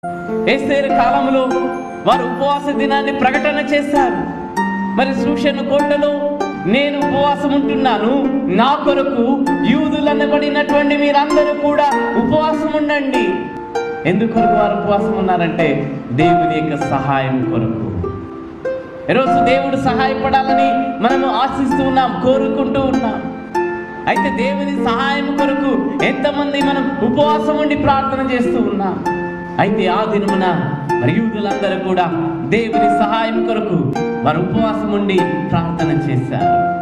ఎస్తేరు కాలంలో వారు ఉపవాస దినాన్ని ప్రకటన చేశారు మరి సూషణ కోటలో నేను ఉపవాసం ఉంటున్నాను నా కొరకు యూదులనబడినటువంటి మీరందరూ కూడా ఉపవాసం ఉండండి ఎందుకొరకు వారు ఉపవాసం ఉన్నారంటే దేవుని యొక్క సహాయం కొరకు ఈరోజు దేవుడు సహాయపడాలని మనము ఆశిస్తూ ఉన్నాం కోరుకుంటూ ఉన్నాం అయితే దేవుని సహాయం కొరకు ఎంతమంది మనం ఉపవాసం ఉండి ప్రార్థన చేస్తూ ఉన్నాం అయితే ఆ దినమున మరి యూదులందరూ కూడా దేవుని సహాయం కొరకు వారు ఉపవాసం ఉండి ప్రార్థన చేశారు